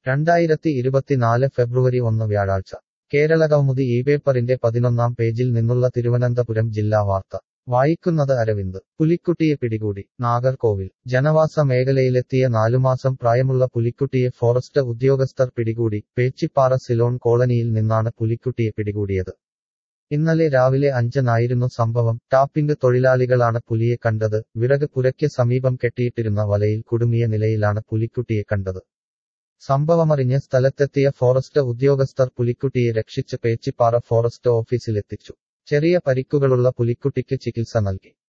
രണ്ടായിരത്തി ഇരുപത്തിനാല് ഫെബ്രുവരി ഒന്ന് വ്യാഴാഴ്ച കേരളകൗമുദി ഈ പേപ്പറിന്റെ പതിനൊന്നാം പേജിൽ നിന്നുള്ള തിരുവനന്തപുരം ജില്ലാ വാർത്ത വായിക്കുന്നത് അരവിന്ദ് പുലിക്കുട്ടിയെ പിടികൂടി നാഗർകോവിൽ ജനവാസ മേഖലയിലെത്തിയ നാലുമാസം പ്രായമുള്ള പുലിക്കുട്ടിയെ ഫോറസ്റ്റ് ഉദ്യോഗസ്ഥർ പിടികൂടി പേച്ചിപ്പാറ സിലോൺ കോളനിയിൽ നിന്നാണ് പുലിക്കുട്ടിയെ പിടികൂടിയത് ഇന്നലെ രാവിലെ അഞ്ചനായിരുന്നു സംഭവം ടാപ്പിംഗ് തൊഴിലാളികളാണ് പുലിയെ കണ്ടത് വിറക് പുരയ്ക്ക് സമീപം കെട്ടിയിട്ടിരുന്ന വലയിൽ കുടുങ്ങിയ നിലയിലാണ് പുലിക്കുട്ടിയെ കണ്ടത് സംഭവമറിഞ്ഞ് സ്ഥലത്തെത്തിയ ഫോറസ്റ്റ് ഉദ്യോഗസ്ഥർ പുലിക്കുട്ടിയെ രക്ഷിച്ച് പേച്ചിപ്പാറ ഫോറസ്റ്റ് ഓഫീസിലെത്തിച്ചു ചെറിയ പരിക്കുകളുള്ള പുലിക്കുട്ടിക്ക് ചികിത്സ നൽകി